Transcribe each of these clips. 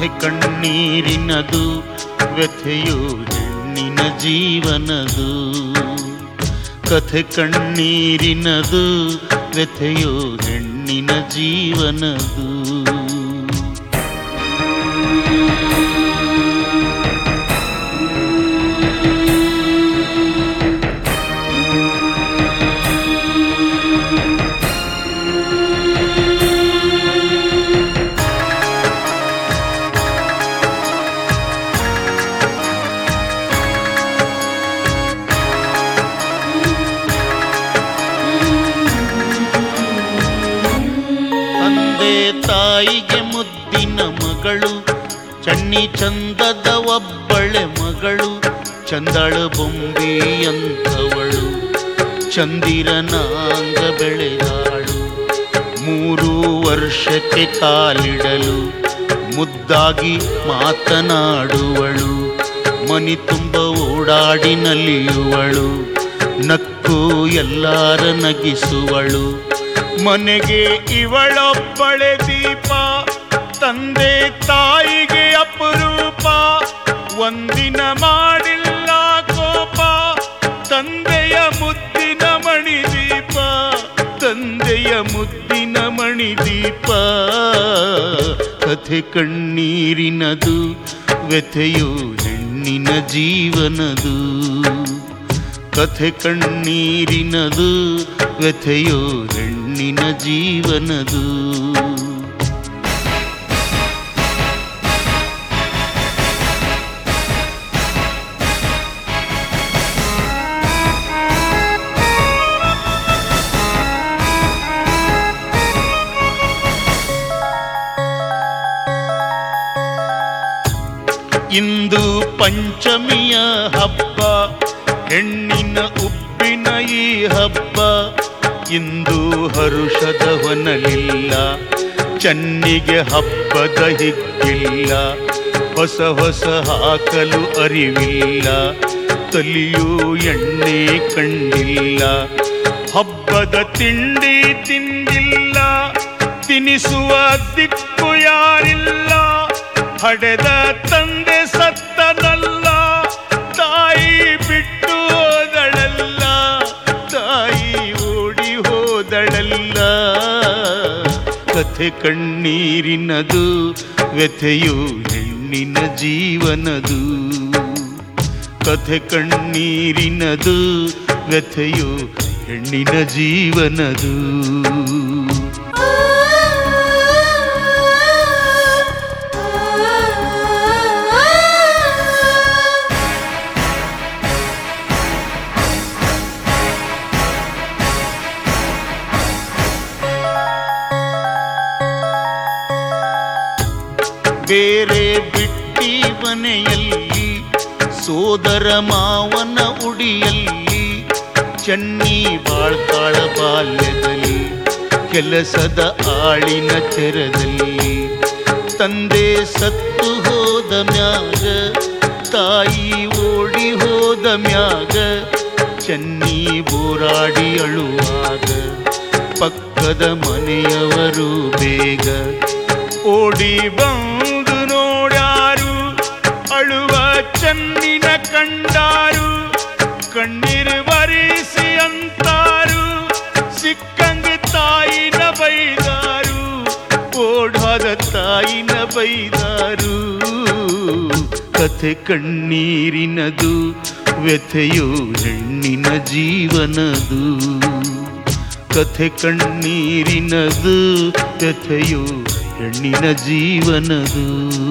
ಕಥೆ ಕಣ್ಣೀರಿನದು ವ್ಯಥೆಯು ಹೆಣ್ಣಿನ ಜೀವನದು ಕಥೆ ಕಣ್ಣೀರಿನದು ವ್ಯಥೆಯು ಹೆಣ್ಣಿನ ಜೀವನದು ತಂದೆ ತಾಯಿಗೆ ಮುದ್ದಿನ ಮಗಳು ಚನ್ನಿ ಚಂದದ ಒಬ್ಬಳೆ ಮಗಳು ಚಂದಳ ಬೊಂಬೆಯಂಥವಳು ಚಂದಿರನಾಂಗ ಬೆಳೆದಾಳು ಮೂರು ವರ್ಷಕ್ಕೆ ಕಾಲಿಡಲು ಮುದ್ದಾಗಿ ಮಾತನಾಡುವಳು ಮನಿ ತುಂಬ ಓಡಾಡಿ ನಲಿಯುವಳು ನಕ್ಕು ಎಲ್ಲಾರ ನಗಿಸುವಳು ಮನೆಗೆ ಇವಳೊಬ್ಬಳೆ ದೀಪ ತಂದೆ ತಾಯಿಗೆ ಅಪರೂಪ ಒಂದಿನ ಮಾಡಿಲ್ಲ ಕೋಪ ತಂದೆಯ ಮುದ್ದಿನ ಮಣಿದೀಪ ತಂದೆಯ ಮುದ್ದಿನ ಮಣಿದೀಪ ಕಥೆ ಕಣ್ಣೀರಿನದು ವ್ಯಥೆಯು ಹೆಣ್ಣಿನ ಜೀವನದು ಕಥೆ ಕಣ್ಣೀರಿನದು ವ್ಯಥೆಯು ಹೆಣ್ಣಿನ ಜೀವನದು ಇಂದು ಪಂಚಮಿಯ ಹಬ್ಬ ಹೆಣ್ಣಿನ ಉಪ್ಪಿನ ಈ ಹಬ್ಬ ಇಂದು ಹರುಷದ ಹೊನಲಿಲ್ಲ ಚನ್ನಿಗೆ ಹಬ್ಬದ ಹಿಗ್ಗಿಲ್ಲ ಹೊಸ ಹೊಸ ಹಾಕಲು ಅರಿವಿಲ್ಲ ತಲಿಯೂ ಎಣ್ಣೆ ಕಂಡಿಲ್ಲ ಹಬ್ಬದ ತಿಂಡಿ ತಿಂದಿಲ್ಲ ತಿನಿಸುವ ದಿಕ್ಕು ಯಾರಿಲ್ಲ ಹಡೆದ ತಂದೆ ಸತ್ತನಲ್ಲ ತಾಯಿ ಬಿಟ್ಟು ಹೋದಳಲ್ಲ ತಾಯಿ ಓಡಿ ಹೋದಳಲ್ಲ ಕಥೆ ಕಣ್ಣೀರಿನದು ವ್ಯಥೆಯು ಹೆಣ್ಣಿನ ಜೀವನದು ಕಥೆ ಕಣ್ಣೀರಿನದು ವ್ಯಥೆಯು ಹೆಣ್ಣಿನ ಜೀವನದು ಬೇರೆ ಬಿಟ್ಟಿ ಮನೆಯಲ್ಲಿ ಸೋದರ ಮಾವನ ಉಡಿಯಲ್ಲಿ ಚನ್ನಿ ಬಾಳ್ತಾಳ ಬಾಲ್ಯದಲ್ಲಿ ಕೆಲಸದ ಆಳಿನ ತೆರದಲ್ಲಿ ತಂದೆ ಸತ್ತು ಹೋದ ಮ್ಯಾಗ ತಾಯಿ ಓಡಿ ಹೋದ ಮ್ಯಾಗ ಚನ್ನಿ ಬೋರಾಡಿ ಅಳುವಾಗ ಪಕ್ಕದ ಮನೆಯವರು ಬೇಗ ಓಡಿ ಬಂದು ನೋಡ್ಯಾರು ಅಳುವ ಚನ್ನಿನ ಕಂಡಾರು ಕಣ್ಣೀರು ಬರಿಸಿ ಅಂತಾರು ಸಿಕ್ಕಂಗ ತಾಯಿನ ಬೈದಾರು ಓಡಾದ ತಾಯಿನ ಬೈದಾರು ಕಥೆ ಕಣ್ಣೀರಿನದು ವ್ಯಥೆಯು ಹೆಣ್ಣಿನ ಜೀವನದು ಕಥೆ ಕಣ್ಣೀರಿನದು ವ್ಯಥೆಯು ಹೆಣ್ಣಿನ ಜೀವನದು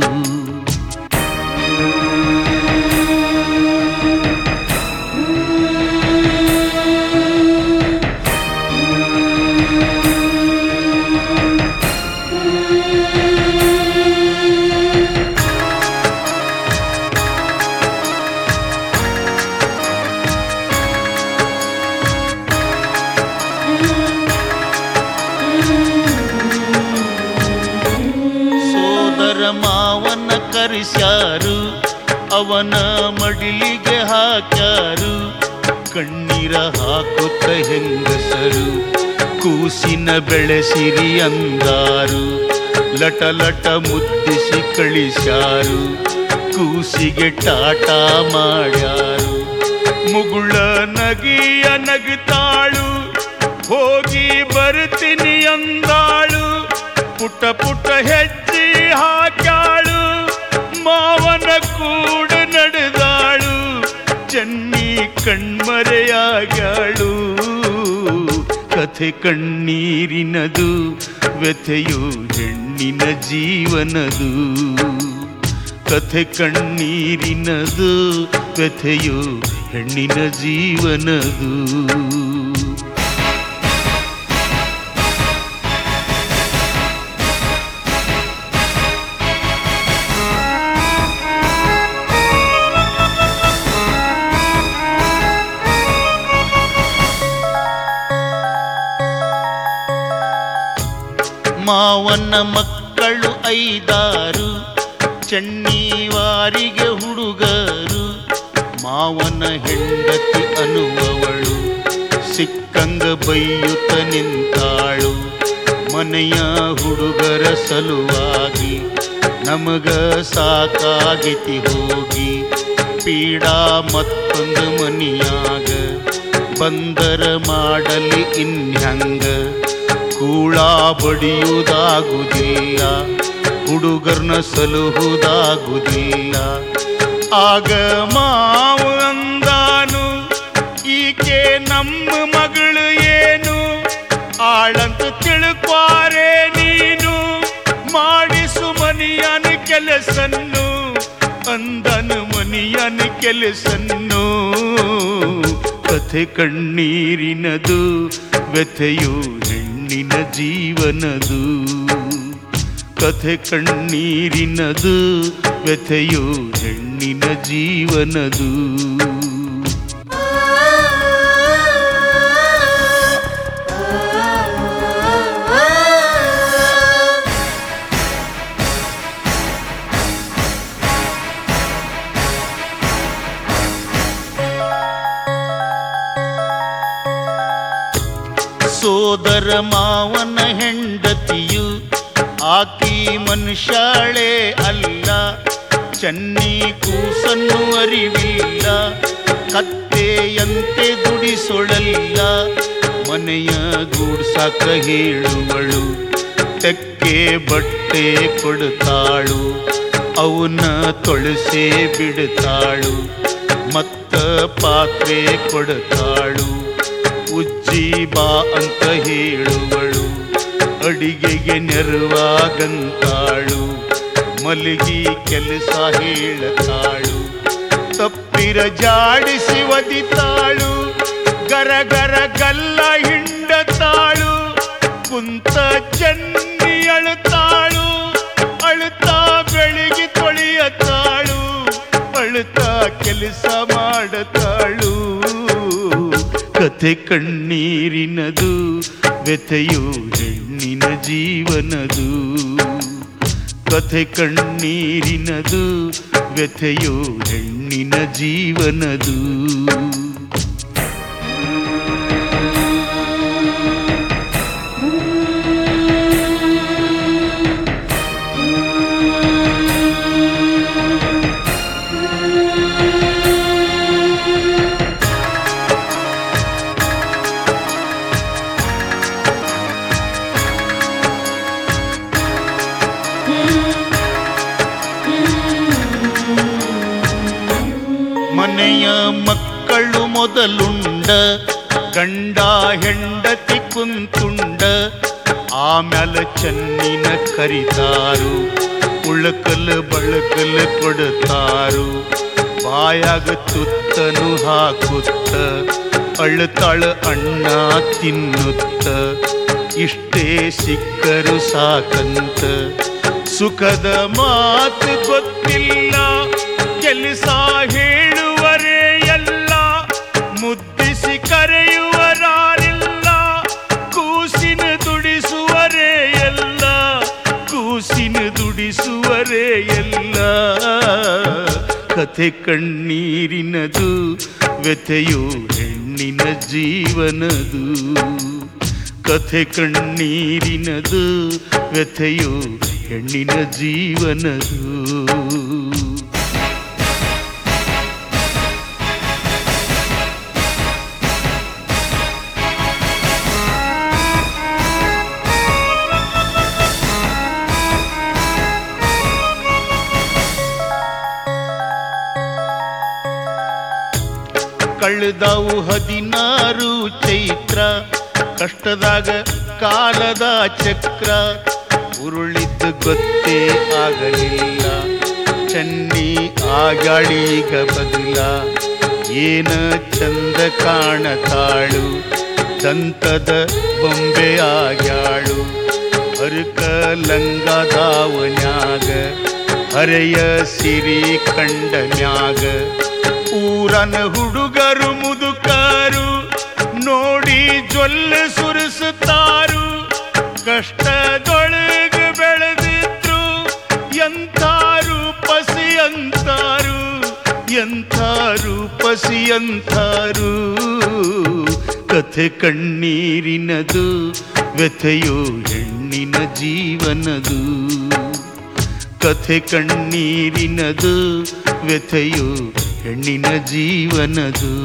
ಸೋದರ ಮಾವನ ಕರೆಸ್ಯಾರು ಅವನ ಮಡಿಲಿಗೆ ಹಾಕ್ಯಾರು ಕಣ್ಣೀರ ಹಾಕುತ್ತ ಹೆಂಗಸರು ಕೂಸಿನ ಬೆಳೆಸಿರಿ ಅಂದಾರು ಲಟ ಲಟ ಮುದ್ದಿಸಿ ಕಳಿಸ್ಯಾರು ಕೂಸಿಗೆ ಟಾಟ ಮಾಡ್ಯಾರು ಮುಗುಳ ನಗಿಯ ನಗುತ್ತಾಳು ಹೋಗಿ ಬರ್ತೀನಿ ಅಂದಾಳು ಪುಟ್ಟ ಪುಟ್ಟ ಹೆಜ್ಜೆ ಹಾಕ್ಯಾಳು ಮಾವನ ಕೂಡ ನಡೆದಾಳು ಚೆನ್ನಿ ಕಣ್ಮರೆಯಾಗ್ಯಾಳು ಕಥೆ ಕಣ್ಣೀರಿನದು ವ್ಯಥೆಯು ಹೆಣ್ಣಿನ ಜೀವನದು ಕಥೆ ಕಣ್ಣೀರಿನದು ವ್ಯಥೆಯು ಹೆಣ್ಣಿನ ಜೀವನದು ಮಾವನ ಮಕ್ಕಳು ಐದಾರು ಚೆನ್ನಿವಾರಿಗೆ ಹುಡುಗರು ಮಾವನ ಹೆಂಡತಿ ಅನ್ನುವವಳು ಸಿಕ್ಕಂಗ ಬೈಯುತ್ತ ನಿಂತಾಳು ಮನೆಯ ಹುಡುಗರ ಸಲುವಾಗಿ ನಮಗ ಸಾಕಾಗಿತಿ ಹೋಗಿ ಪೀಡಾ ಮತ್ತೊಂದು ಮನಿಯಾಗ ಬಂದರ ಮಾಡಲಿ ಇನ್ಹಂಗ ಕೂಳ ಬಡಿಯುವುದಾಗುವುದಿಲ್ಲ ಹುಡುಗರ್ನ ಸಲುಹುದಾಗುವುದಿಲ್ಲ ಆಗ ಮಾವು ಅಂದಾನು ಈಕೆ ನಮ್ಮ ಮಗಳು ಏನು ಆಳಂತ ತಿಳ್ಕ್ವಾರೆ ನೀನು ಮಾಡಿಸು ಮನಿಯನ ಕೆಲಸನ್ನು ಅಂದನು ಮನಿಯನ ಕೆಲಸನ್ನು ಕಥೆ ಕಣ್ಣೀರಿನದು ವ್ಯಥೆಯು ಹೆಣ್ಣಿನ ಜೀವನದು ಕಥೆ ಕಣ್ಣೀರಿನದು ವ್ಯಥೆಯು ಹೆಣ್ಣಿನ ಜೀವನದು ಸೋದರ ಮಾವನ ಹೆಂಡತಿಯು ಆಕಿ ಮನುಷ್ಯಾಳೆ ಅಲ್ಲ ಚನ್ನಿ ಕೂಸನ್ನು ಅರಿವಿಲ್ಲ ಕತ್ತೆಯಂತೆ ದುಡಿಸೊಳಲ್ಲ ಮನೆಯ ಗೂಡ್ಸಾಕ ಹೇಳುವಳು ತೆಕ್ಕೆ ಬಟ್ಟೆ ಕೊಡ್ತಾಳು ಅವನ ತೊಳಸೆ ಬಿಡ್ತಾಳು ಮತ್ತ ಪಾತ್ರೆ ಕೊಡ್ತಾಳು ಉಜ್ಜಿ ಬಾ ಅಂತ ಹೇಳುವಳು ಅಡಿಗೆಗೆ ನೆರವಾಗಂತಾಳು ಮಲಗಿ ಕೆಲಸ ಹೇಳತಾಳು ತಪ್ಪಿರ ಜಾಡಿಸಿ ಒದಿತಾಳು ಗರ ಗರ ಗಲ್ಲ ಹಿಂಡತಾಳು ಕುಂತ ಚನ್ನಿ ಅಳುತ್ತಾಳು ಅಳುತ್ತಾ ಬೆಳಿಗ್ಗೆ ತೊಳೆಯತಾಳು ಅಳುತ್ತಾ ಕೆಲಸ ಮಾಡತಾಳು ಕಥೆ ಕಣ್ಣೀರಿನದು ವ್ಯಥೆಯು ಹೆಣ್ಣಿನ ಜೀವನದು ಕಥೆ ಕಣ್ಣೀರಿನದು ವ್ಯಥೆಯು ಹೆಣ್ಣಿನ ಜೀವನದು ಮನೆಯ ಮಕ್ಕಳು ಮೊದಲುಂಡ ಗಂಡ ಹೆಂಡತಿ ಕುಂತುಂಡ ಆಮ್ಯಾಲ ಚನ್ನಿನ ಕರಿತಾರು ಉಳಕಲ್ ಬಳಕಲ್ ಕೊಡ್ತಾರು ಬಾಯಾಗ ತುತ್ತನು ಹಾಕುತ್ತ ಅಳ್ತಾಳ ಅಣ್ಣ ತಿನ್ನುತ್ತ ಇಷ್ಟೇ ಸಿಕ್ಕರು ಸಾಕಂತ ಸುಖದ ಮಾತು ಗೊತ್ತಿಲ್ಲ ಕೆಲಸ ಹೇಳುವರೇ ಎಲ್ಲ ಮುದ್ದಿಸಿ ಕರೆಯುವರಾರಿಲ್ಲ ಕೂಸಿನ ದುಡಿಸುವರೇ ಎಲ್ಲ ಕೂಸಿನ ದುಡಿಸುವರೇ ಎಲ್ಲ ಕಥೆ ಕಣ್ಣೀರಿನದು ವ್ಯಥೆಯು ಹೆಣ್ಣಿನ ಜೀವನದು ಕಥೆ ಕಣ್ಣೀರಿನದು ವ್ಯಥೆಯು ಹೆಣ್ಣಿನ ಜೀವನದು ಕಳೆದವು ಹದಿನಾರು ಚೈತ್ರ ಕಷ್ಟದಾಗ ಕಾಲದ ಚಕ್ರ ಉರುಳಿದ್ದು ಗೊತ್ತೇ ಆಗಲಿಲ್ಲ ಚನ್ನಿ ಆಗಾಳೀಗ ಬದಲ ಏನ ಚಂದ ಕಾಣತಾಳು ದಂತದ ಬೊಂಬೆ ಆಗ್ಯಾಳು ಹರಕ ಲಂಗದಾವನ್ಯಾಗ ಹರೆಯ ಸಿರಿ ಕಂಡನ್ಯಾಗ ಊರನ ಹುಡುಗರು ಮುದುಕರು ನೋಡಿ ಜೊಲ್ಲೆ ಸುರಿಸುತ್ತಾರು ಕಷ್ಟದೊಳಗ ಬೆಳೆದಿದ್ರು ಎಂಥಾರು ಪಸಿಯಂತಾರು ಎಂಥಾರು ಪಸಿಯಂತಾರು ಕಥೆ ಕಣ್ಣೀರಿನದು ವ್ಯಥೆಯೋ ಹೆಣ್ಣಿನ ಜೀವನದು ಕಥೆ ಕಣ್ಣೀರಿನದು ವ್ಯಥೆಯೋ ಹೆಣ್ಣಿನ ಜೀವನದು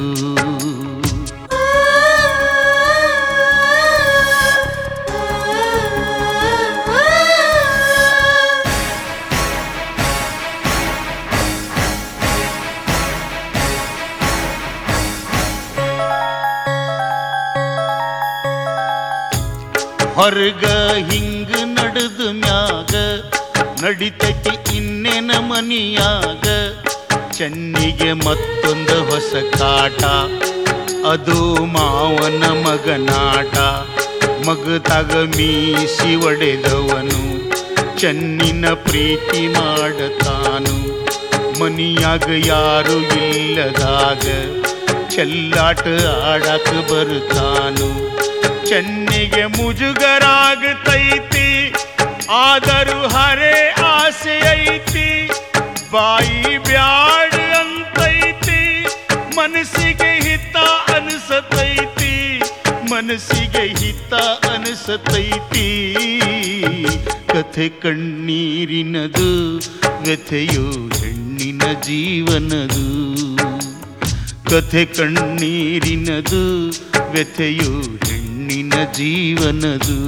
ಹೊರಗ ಹಿಂಗ ನಡೆದ ಮ್ಯಾಗ ನಡಿತೈತಿ ಇನ್ನೇನ ಮನಿಯಾಗ ಚೆನ್ನಿಗೆ ಮತ್ತೊಂದು ಹೊಸ ಕಾಟ ಅದು ಮಾವನ ಮಗನಾಟ ಮಗದಾಗ ಮೀಸಿ ಒಡೆದವನು ಚೆನ್ನಿನ ಪ್ರೀತಿ ಮಾಡತಾನು ಮನಿಯಾಗ ಯಾರು ಇಲ್ಲದಾಗ ಚೆಲ್ಲಾಟ ಆಡಕ ಬರುತ್ತಾನು ಚೆನ್ನಿಗೆ ಮುಜುಗರಾಗತೈತಿ ಆದರೂ ಹರೇ ಆಸೆ ಐತಿ ಬಾಯಿ ಬ್ಯಾಡ ಅಂತೈತಿ ಮನಸ್ಸಿಗೆ ಹಿತ ಅನಿಸತೈತಿ ಮನಸ್ಸಿಗೆ ಹಿತ ಅನಿಸತೈತಿ ಕಥೆ ಕಣ್ಣೀರಿನದು ವ್ಯಥೆಯೋ ಹೆಣ್ಣಿನ ಜೀವನದು ಕಥೆ ಕಣ್ಣೀರಿನದು ವ್ಯಥೆಯೋ ಹೆಣ್ಣಿನ ಜೀವನದು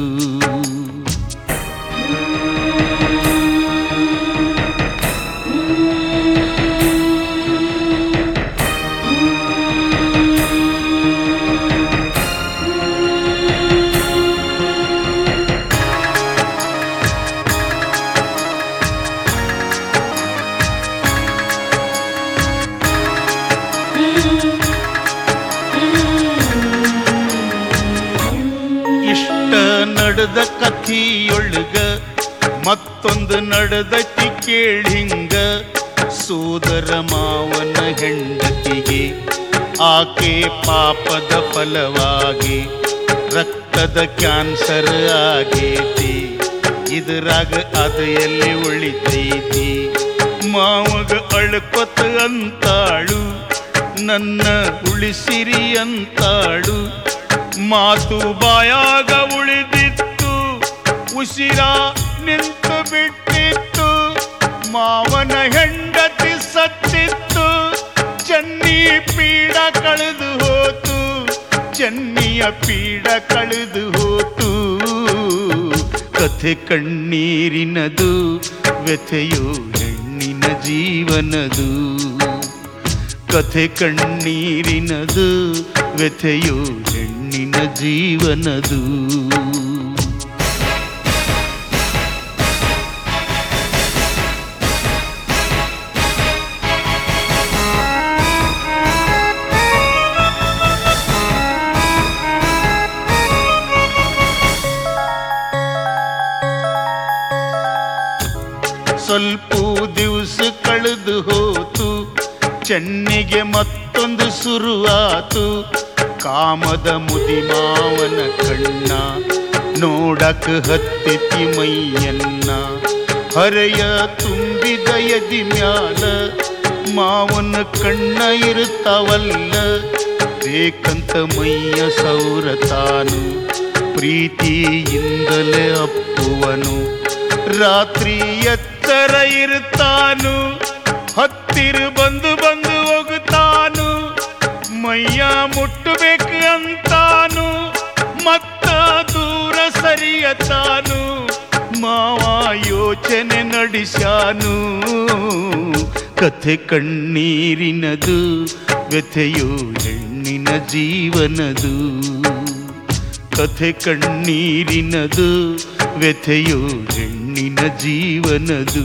ಇಷ್ಟ ನಡೆದ ಕಥಿಯೊಳಗ ಮತ್ತೊಂದು ನಡೆದತಿ ಕೇಳಿಂಗ ಸೋದರ ಮಾವನ ಹೆಂಡತಿಗೆ ಆಕೆ ಪಾಪದ ಫಲವಾಗಿ ರಕ್ತದ ಕ್ಯಾನ್ಸರ್ ಆಗೇತಿ ಇದರಾಗ ಅದು ಎಲ್ಲಿ ಉಳಿತೈತಿ ಮಾವಗ ಅಳ್ಕೊತ ಅಂತಾಳು ನನ್ನ ಉಳಿಸಿರಿ ಅಂತಾಳು ಮಾತು ಬಾಯಾಗ ಉಳಿದಿತ್ತು ಉಸಿರ ನಿಂತು ಬಿಟ್ಟಿತ್ತು ಮಾವನ ಹೆಂಡತಿ ಸತ್ತಿತ್ತು ಚೆನ್ನಿ ಪೀಡ ಕಳೆದು ಹೋತು ಚೆನ್ನಿಯ ಪೀಡ ಕಳೆದು ಹೋತು ಕಥೆ ಕಣ್ಣೀರಿನದು ವ್ಯಥೆಯೋ ಹೆಣ್ಣಿನ ಜೀವನದು ಕಥೆ ಕಣ್ಣೀರಿನದು ವ್ಯಥೆಯೋ ಹೆಣ್ಣಿನ ಜೀವನದು ಸ್ವಲ್ಪ ದಿವಸ ಕಳೆದು ಹೋತು ಚೆನ್ನಿಗೆ ಮತ್ತೊಂದು ಶುರುವಾತು ಕಾಮದ ಮುದಿ ಮಾವನ ಕಣ್ಣ ನೋಡಕ ಹತ್ತಿತಿ ಮೈಯನ್ನ ಹರೆಯ ತುಂಬಿದ ಎದಿ ಮ್ಯಾಲ ಮಾವನ ಕಣ್ಣ ಇರುತ್ತವಲ್ಲ ಬೇಕಂತ ಮೈಯ ಸೌರತಾನು ಪ್ರೀತಿಯಿಂದಲೇ ಅಪ್ಪುವನು ರಾತ್ರಿ ಎತ್ತರ ಇರುತ್ತಾನು ಹತ್ತಿರ ಬಂದು ಬಂದು ಹೋಗುತ್ತಾನು ಮೈಯ ಮುಟ್ಟಬೇಕು ಅಂತಾನು ಮತ್ತ ದೂರ ಸರಿಯತಾನು ಮಾವ ಯೋಚನೆ ನಡೆಸ್ಯಾನು ಕಥೆ ಕಣ್ಣೀರಿನದು ವ್ಯಥೆಯು ಹೆಣ್ಣಿನ ಜೀವನದು ಕಥೆ ಕಣ್ಣೀರಿನದು ವ್ಯಥೆಯು ಹೆಣ್ಣಿನ ಜೀವನದು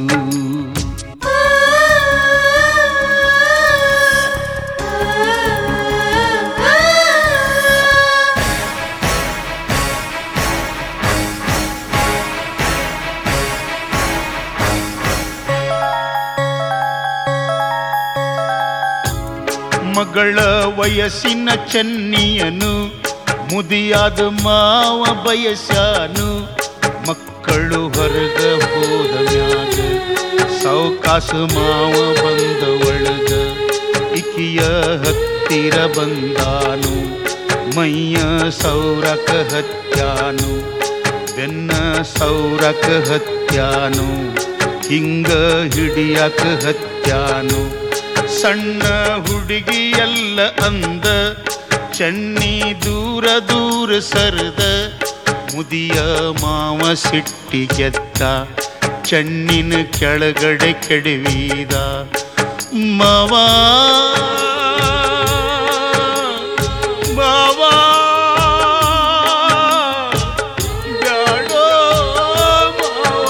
ಮಗಳ ವಯಸ್ಸಿನ ಚೆನ್ನಿಯನು ಮುದಿಯಾದ ಮಾವ ಬಯಸ್ಯಾನು ಮಕ್ಕಳು ಹೊರಗ ಹೋದ ಮ್ಯಾಗ ಸಾವಕಾಸ ಮಾವ ಬಂದ ಒಳಗ ಇಕಿಯ ಹತ್ತಿರ ಬಂದಾನು ಮೈಯ ಸೌರಕ ಹತ್ಯಾನು ಬೆನ್ನ ಸೌರಕ ಹತ್ಯಾನು ಹಿಂಗ ಹಿಡಿಯಕ ಹತ್ಯಾನು ಸಣ್ಣ ಹುಡುಗಿಯಲ್ಲ ಅಂದ ಚನ್ನಿ ದೂರ ದೂರ ಸರದ ಮುದಿಯ ಮಾವ ಸಿಟ್ಟಿಗೆದ್ದ ಚಣ್ಣಿನ ಕೆಳಗಡೆ ಕೆಡವಿದ ಮಾವ ಮಾವ ಬ್ಯಾಡೋ ಮಾವ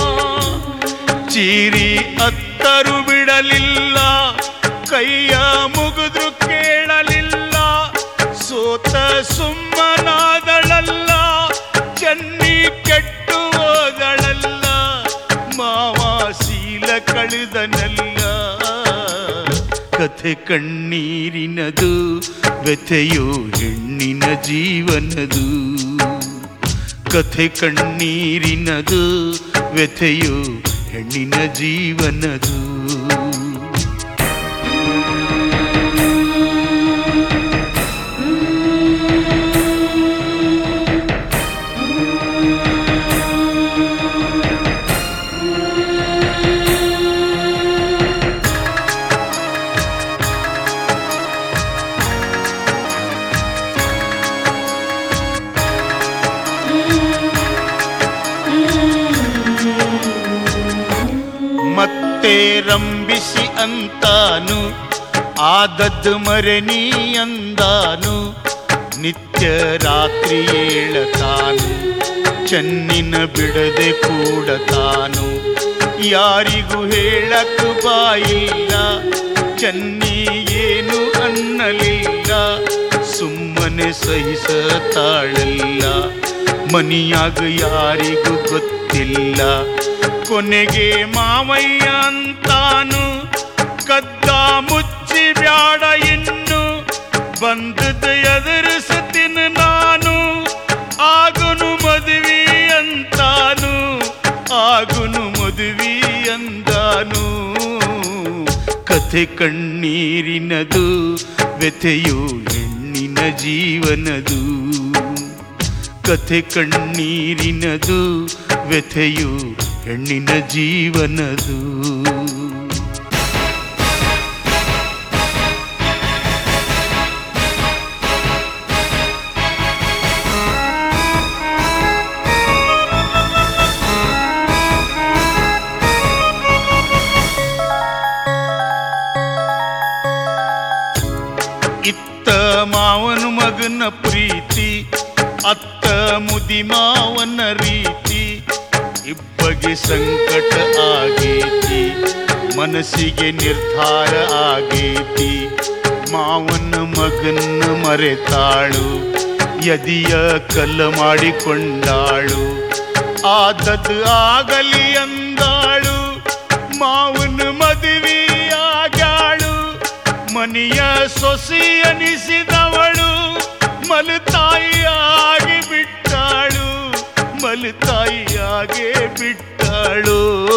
ಚೀರಿ ಅತ್ತರು ಬಿಡಲಿಲ್ಲ ಕೈಯ ಮುಗಿದ್ರು ಕೇಳಲಿಲ್ಲ ಸೋತ ಸುಮ್ಮನಾದಳಲ್ಲ ಚನ್ನಿ ಕೆಟ್ಟು ಹೋದಳಲ್ಲ ಮಾವ ಶೀಲ ಕಳೆದನಲ್ಲ ಕಥೆ ಕಣ್ಣೀರಿನದು ವ್ಯಥೆಯು ಹೆಣ್ಣಿನ ಜೀವನದು ಕಥೆ ಕಣ್ಣೀರಿನದು ವ್ಯಥೆಯು ಹೆಣ್ಣಿನ ಜೀವನದು ಮತ್ತೆ ರಂಬಿಸಿ ಅಂತಾನು ಆದದ್ದು ಮರೆನಿ ಅಂದಾನು ನಿತ್ಯ ರಾತ್ರಿ ಏಳತಾನು ಚೆನ್ನಿನ ಬಿಡದೆ ಕೂಡತಾನು ಯಾರಿಗೂ ಹೇಳಕ್ ಬಾಯಿಲ್ಲ ಚನ್ನಿ ಏನು ಅನ್ನಲಿಲ್ಲ ಸುಮ್ಮನೆ ಸಹಿಸತಾಳಲ್ಲ ಮನಿಯಾಗ ಯಾರಿಗೂ ಗೊತ್ತಿಲ್ಲ ಕೊನೆಗೆ ಮಾವಯ್ಯ ಅಂತಾನು ಕದ್ದ ಮುಚ್ಚಿ ಬ್ಯಾಡ ಇನ್ನು ಬಂದದ ಎದುರಿಸುತ್ತೀನ ನಾನು ಆಗುನು ಮದುವೆ ಅಂತಾನು ಆಗುನು ಮದುವೆ ಅಂದಾನು ಕಥೆ ಕಣ್ಣೀರಿನದು ವ್ಯಥೆಯು ಹೆಣ್ಣಿನ ಜೀವನದು ಕಥೆ ಕಣ್ಣೀರಿನದು ವ್ಯಥೆಯು ಹೆಣ್ಣಿನ ಜೀವನದು ಇತ್ತ ಮಾವನ ಮಗನ ಪ್ರೀತಿ ಅತ್ತ ಮುದಿ ಮಾವನ ರೀತಿ ಇಬ್ಬಗೆ ಸಂಕಟ ಆಗೇತಿ ಮನಸ್ಸಿಗೆ ನಿರ್ಧಾರ ಆಗೇತಿ ಮಾವನ ಮಗನ ಮರೆತಾಳು ಯದಿಯ ಕಲ್ಲ ಮಾಡಿಕೊಂಡಾಳು ಆದದ್ದು ಆಗಲಿ ಅಂದಾಳು ಮಾವನ ಮದುವೆಯಾಗ್ಯಾಳು ಮನೆಯ ಸೊಸಿ ಅನಿಸಿದವಳು ಮಲತಾಯಿಯಾಗಿ ಬಿಟ್ಟಾಳು ಮಲತಾಯಿಯಾಗೆ ಬಿಟ್ಟಾಳು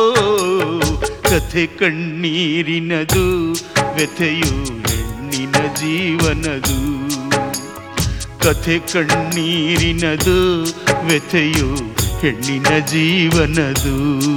ಕಥೆ ಕಣ್ಣೀರಿನದು ವ್ಯಥೆಯು ಹೆಣ್ಣಿನ ಜೀವನದು ಕಥೆ ಕಣ್ಣೀರಿನದು ವ್ಯಥೆಯು ಹೆಣ್ಣಿನ ಜೀವನದು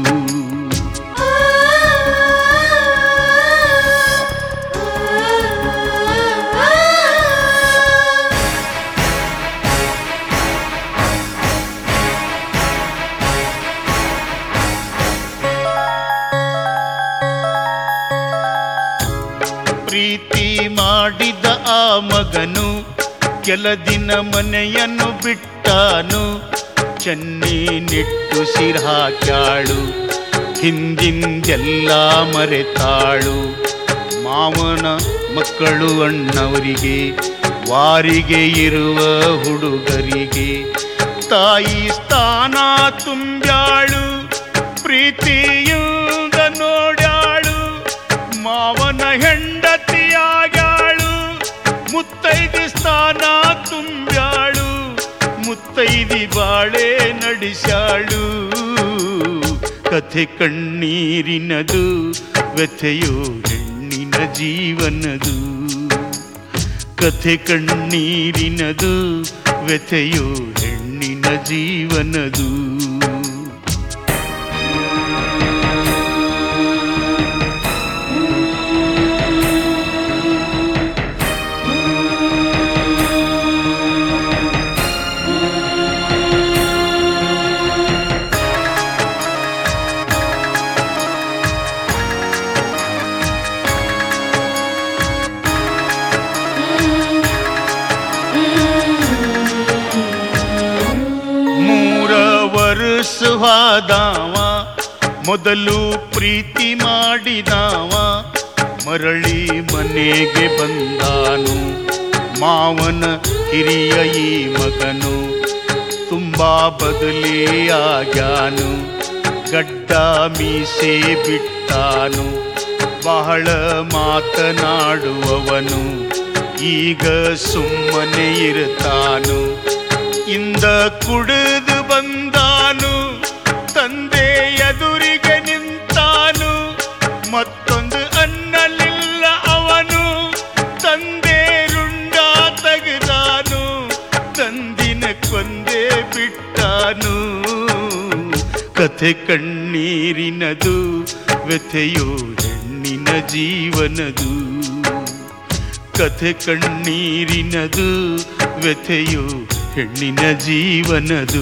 ಪ್ರೀತಿ ಮಾಡಿದ ಆ ಮಗನು ಕೆಲ ದಿನ ಮನೆಯನ್ನು ಬಿಟ್ಟಾನು ಚನ್ನಿ ನಿಟ್ಟು ಸಿರ್ಹಾಕ್ಯಾಳು ಹಿಂದಿಂದೆಲ್ಲ ಮರೆತಾಳು ಮಾವನ ಮಕ್ಕಳು ಅಣ್ಣವರಿಗೆ ವಾರಿಗೆ ಇರುವ ಹುಡುಗರಿಗೆ ತಾಯಿ ಸ್ಥಾನ ತುಂಬ್ಯಾಳು ಪ್ರೀತಿಯಿಂದ ನೋಡ್ಯಾಳು ಮಾವನ ಹೆಂಡತಿಯಾಗ್ಯಾಳು ಮುತ್ತೈದಿ ಸ್ಥಾನ ತುಂಬ್ಯಾಳು ಮುತ್ತೈದಿ ಬಾಳೆ ನಡೆಸ್ಯಾಳು ಕಥೆ ಕಣ್ಣೀರಿನದು ವ್ಯಥೆಯೋ ಹೆಣ್ಣಿನ ಜೀವನದು ಕಥೆ ಕಣ್ಣೀರಿನದು ವ್ಯಥೆಯೋ ಹೆಣ್ಣಿನ ಜೀವನದು ಮೂರ ವರ್ಷ ಹೋದಾವ ಮೊದಲು ಪ್ರೀತಿ ಮಾಡಿದಾವ ಮರಳಿ ಮನೆಗೆ ಬಂದಾನು ಮಾವನ ಹಿರಿಯ ಈ ಮಗನು ತುಂಬಾ ಬದಲಿಯಾಗ್ಯಾನು ಗಡ್ಡ ಮೀಸೆ ಬಿಟ್ಟಾನು ಬಹಳ ಮಾತನಾಡುವವನು ಈಗ ಸುಮ್ಮನೆ ಇರ್ತಾನು ಇಂದ ಕುಡಿದು ಬಂದಾನು ತಂದೆ ಎದುರಿಗೆ ನಿಂತಾನು ಮತ್ತೊಂದು ಅನ್ನಲಿಲ್ಲ ಅವನು ತಂದೆ ರುಂಡ ತೆಗೆದಾನು ತಂದಿನ ಕೊಂದೇ ಬಿಟ್ಟಾನು ಕಥೆ ಕಣ್ಣೀರಿನದು ವ್ಯಥೆಯೋ ಹೆಣ್ಣಿನ ಜೀವನದು ಕಥೆ ಕಣ್ಣೀರಿನದು ವ್ಯಥೆಯೋ ಹೆಣ್ಣಿನ ಜೀವನದು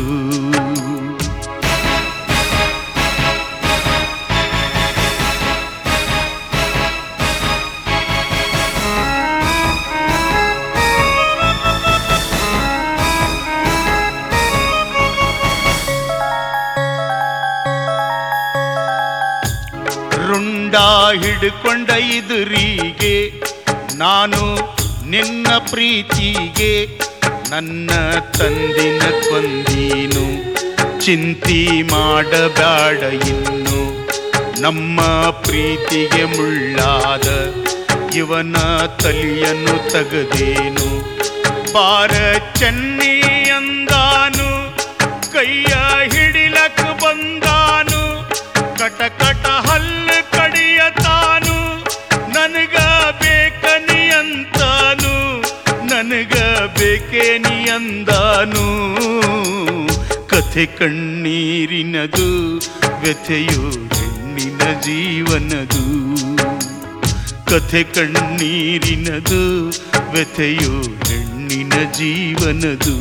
ರುಂಡ ಹಿಡ್ಕೊಂಡ ಇದುರಿಗೆ ನಾನು ನಿನ್ನ ಪ್ರೀತಿಗೆ ನನ್ನ ತಂದಿನ ಕೊಂದೀನು ಚಿಂತಿ ಮಾಡಬೇಡ ಇನ್ನು ನಮ್ಮ ಪ್ರೀತಿಗೆ ಮುಳ್ಳಾದ ಇವನ ತಲಿಯನ್ನು ತೆಗೆದೇನು ಬಾರ ಚೆನ್ನಿ ಅಂದಾನು ಕೈಯ ಹಿಡಿಲಕ್ ಬಂದಾನು ಕಟ ಕಟ ಹಲ್ಲು ಕಡಿಯತಾನು ನನಗ ಬೇಕನಿ ಅಂತಾನು ನನಗ ಬೇಕೇನಿ ಅಂದಾನು ಕಥೆ ಕಣ್ಣೀರಿನದು ವ್ಯಥೆಯೋ ಹೆಣ್ಣಿನ ಜೀವನದು ಕಥೆ ಕಣ್ಣೀರಿನದು ವ್ಯಥೆಯೋ ಹೆಣ್ಣಿನ ಜೀವನದು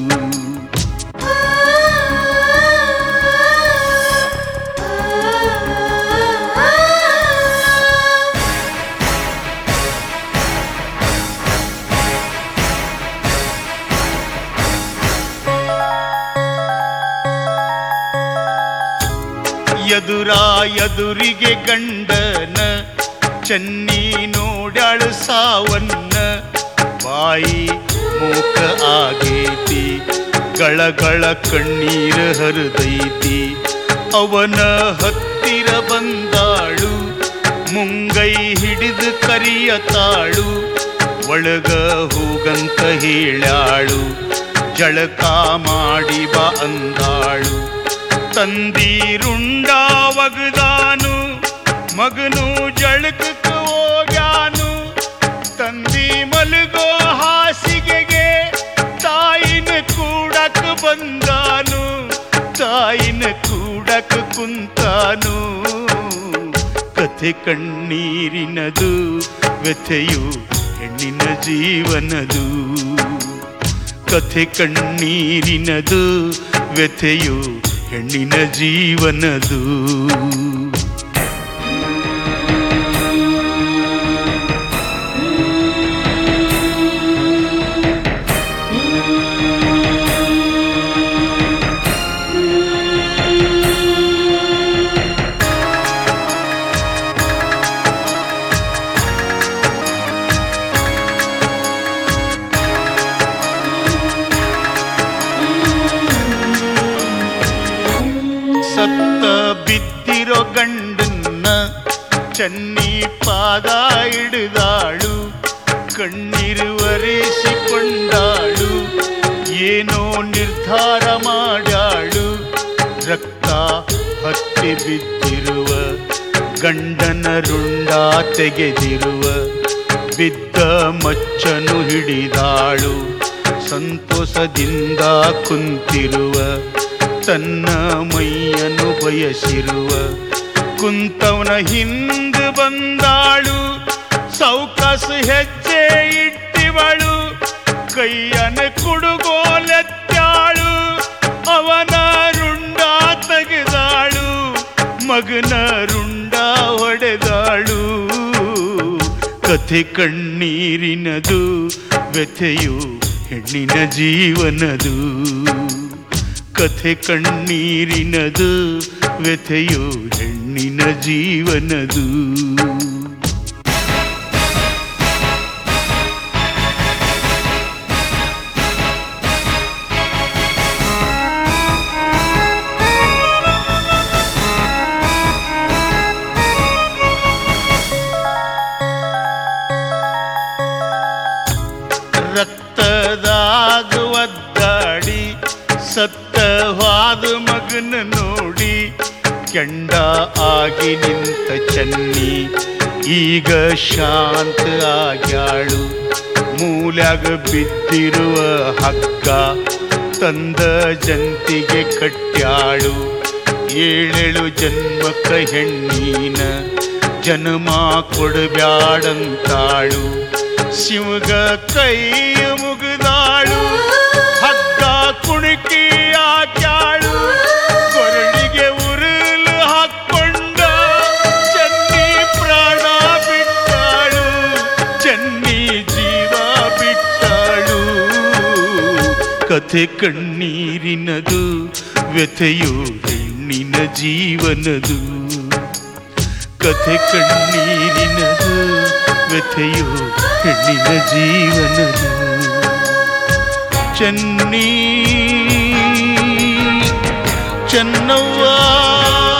ಎದುರ ಎದುರಿಗೆ ಗಂಡನ ಚನ್ನಿ ನೋಡ್ಯಾಳು ಸಾವನ್ನ ಬಾಯಿ ಮೂಕ ಆಗೈತಿ ಗಳಗಳ ಕಣ್ಣೀರ ಹರಿದೈತಿ ಅವನ ಹತ್ತಿರ ಬಂದಾಳು ಮುಂಗೈ ಹಿಡಿದು ಕರಿಯತಾಳು ಒಳಗ ಹೋಗಂತ ಹೇಳ್ಯಾಳು ಜಳಕ ಮಾಡಿ ಬಾ ಅಂದಾಳು ತಂದೀರುಂಡ ಒಗದಾನು ಮಗನು ಜಳಕಕ್ಕೆ ಹೋಗ್ಯಾನು ತಂದಿ ಮಲಗೋ ಹಾಸಿಗೆಗೆ ತಾಯಿನ ಕೂಡಕ್ ಬಂದಾನು ತಾ ತಾಯಿನ ಕೂಡಕ ಕುಂತಾನು ಕಥೆ ಕಣ್ಣೀರಿನದು ವ್ಯಥೆಯು ಹೆಣ್ಣಿನ ಜೀವನದು ಕಥೆ ಕಣ್ಣೀರಿನದು ವ್ಯಥೆಯು ಹೆಣ್ಣಿನ ಜೀವನದು ಸತ್ತ ಬಿದ್ದಿರೋ ಗಂಡನ್ನ ಚನ್ನಿ ಪಾದ ಹಿಡಿದಾಳು ಕಣ್ಣೀರು ಒರೆಸಿಕೊಂಡಾಳು ಏನೋ ನಿರ್ಧಾರ ಮಾಡ್ಯಾಳು ರಕ್ತ ಹತ್ತಿ ಬಿದ್ದಿರುವ ಗಂಡನ ರುಂಡ ತೆಗೆದಿರುವ ಬಿದ್ದ ಮಚ್ಚನು ಹಿಡಿದಾಳು ಸಂತೋಷದಿಂದ ಕುಂತಿರುವ ತನ್ನ ಮೈಯನ್ನು ಬಯಸಿರುವ ಕುಂತವನ ಹಿಂದ ಬಂದಾಳು ಸೌಕಸ ಹೆಜ್ಜೆ ಇಟ್ಟಿವಳು ಕೈಯನ ಕುಡುಗೋಲೆತ್ತಾಳು ಅವನ ರುಂಡ ತೆಗೆದಾಳು ಮಗನ ರುಂಡ ಹೊಡೆದಾಳು ಕಥೆ ಕಣ್ಣೀರಿನದು ವ್ಯಥೆಯು ಹೆಣ್ಣಿನ ಜೀವನದು ಕಥೆ ಕಣ್ಣೀರಿನದು ವ್ಯಥೆಯು ಹೆಣ್ಣಿನ ಜೀವನದು ರಕ್ತದಾಗ ಒದ್ದಾಡಿ ಸತ್ತ ಹಾದ ಮಗನ ನೋಡಿ ಕೆಂಡ ಆಗಿ ನಿಂತ ಚನ್ನಿ ಈಗ ಶಾಂತ ಆಗ್ಯಾಳು ಮೂಲ್ಯಾಗ ಬಿದ್ದಿರುವ ಹಗ್ಗ ತಂದ ಜಂತಿಗೆ ಕಟ್ಯಾಳು ಏಳೆಳು ಜನ್ಮಕ್ಕ ಹೆಣ್ಣಿನ ಜನ್ಮ ಕೊಡಬ್ಯಾಡಂತಾಳು ಶಿವಗ ಕೈ ಮುಗಿದಾಳು ಹಗ್ಗ ಕುಣುಕಿ ಹಾಕ್ಯಾಳು ಕೊರಳಿಗೆ ಉರುಳು ಹಾಕೊಂಡ ಚನ್ನಿ ಪ್ರಾಣ ಬಿಟ್ಟಾಳು ಚನ್ನಿ ಜೀವ ಬಿಟ್ಟಾಳು ಕಥೆ ಕಣ್ಣೀರಿನದು ವ್ಯಥೆಯು ಹೆಣ್ಣಿನ ಜೀವನದು ಕಥೆ ಕಣ್ಣೀರಿನದು ವ್ಯಥೆಯು ಹೆಣ್ಣಿನ ಜೀವನದು ಚನ್ನಿ ಚೆನ್ನವ್ವ